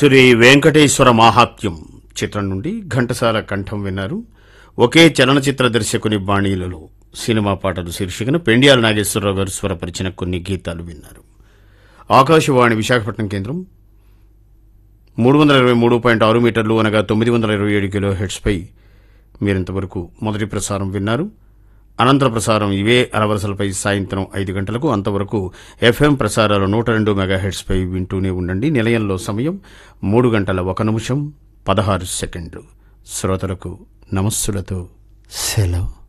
శ్రీ వెంకటేశ్వర మాహాత్మ్యం చిత్రం నుండి ఘంటసాల కంఠం విన్నారు ఒకే చలనచిత్ర దర్శకుని బాణీలలో సినిమా పాటలు శీర్షికన పెండియాల నాగేశ్వరరావు గారు స్వరపరిచిన కొన్ని గీతాలు విన్నారు ఆకాశవాణి విశాఖపట్నం కేంద్రం మూడు వందల ఇరవై మూడు పాయింట్ ఆరు మీటర్లు అనగా తొమ్మిది వందల ఇరవై ఏడు కిలో హెడ్స్పై మీరింతవరకు మొదటి ప్రసారం విన్నారు అనంతర ప్రసారం ఇవే అలవరసలపై సాయంత్రం ఐదు గంటలకు అంతవరకు ఎఫ్ఎం ప్రసారాలు నూట రెండు మెగాహెడ్స్పై వింటూనే ఉండండి నిలయంలో సమయం మూడు గంటల ఒక నిమిషం పదహారు సెకండ్లు శ్రోతలకు నమస్సులతో సెలవు